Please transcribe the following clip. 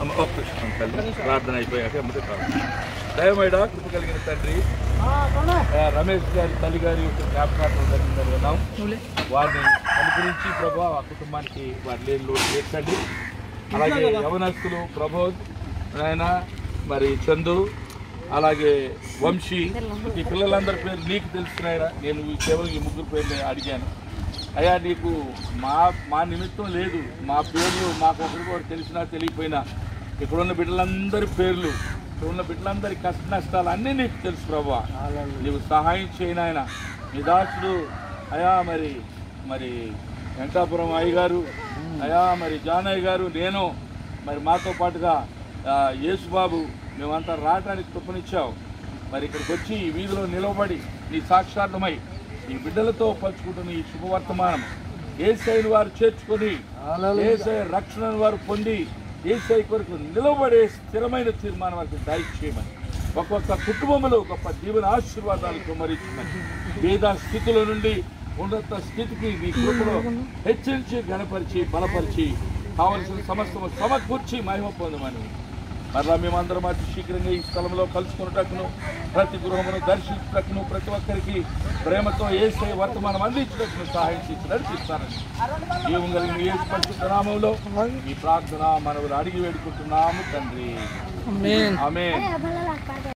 అమ్మ, ఒక్క నిమిషం తల్లి ప్రార్థన అయిపోయాక అమ్మటే ప్రార్థన దయమైడా కృప కలిగిన తండ్రి ఆ, రమేష్ గారి తల్లి గారి యొక్క జ్ఞాపకార్థం జరిగిందని విన్నాం వారిని అనుగ్రహించి ప్రభా ఆ కుటుంబానికి వారి లేని లోటు తీర్చండి అలాగే యవనస్తులు ప్రబోధ్ నాయన మరి చందు అలాగే వంశీ ఈ పిల్లలందరి పేరు నీకు తెలుస్తున్నాయరా నేను ఈ కేవలం ఈ ముగ్గురు పేర్లు అడిగాను అయ్యా నీకు మా మా నిమిత్తం లేదు మా పేర్లు మాకు ఒకరికి ఒకటి తెలిసినా తెలియపోయినా ఇక్కడున్న బిడ్డలందరి పేర్లు ఇక్కడున్న బిడ్డలందరి కష్ట నష్టాలు అన్నీ నీకు తెలుసు ప్రభా నీవు సహాయం చేయను ఆయన నీ దాసుడు అయా మరి మరి వెంకటాపురం అయ్య గారు అయా మరి జానయ్య గారు నేను మరి మాతో పాటుగా ఆ, యేసుబాబు మేమంతా రావడానికి కృపనిచ్చావు మరి ఇక్కడికి వచ్చి ఈ వీధిలో నిలవబడి నీ సాక్షార్థమై ఈ బిడ్డలతో పంచుకుంటున్న ఈ శుభవర్తమానం ఏసైని వారు చేర్చుకొని ఏసై రక్షణను వారు పొంది ఏసై కొరకు నిలబడే స్థిరమైన తీర్మానం వారికి దయచేయమని ఒక్కొక్క కుటుంబంలో గొప్ప దీవెన ఆశీర్వాదాలు కుమరించమని పేద స్థితుల నుండి ఉన్నత స్థితికి నీ కృపలో హెచ్చరించి గణపరిచి బలపరిచి కావలసిన సమస్తము సమకూర్చి మహిమ పొందమని మరలా మేమందరం అతి శీఘ్రంగా ఈ స్థలంలో కలుసుకున్నటకును ప్రతి గృహమును దర్శించుటకును ప్రతి ఒక్కరికి ప్రేమతో ఏసే వర్తమానం అందించుటకును సహాయం చేసి నడిపిస్తానని జీవం కలిగిన ఏ పరిశుద్ధ నామంలో ఈ ప్రార్థన మనవులు అడిగి వేడుకుంటున్నాము తండ్రి ఆమె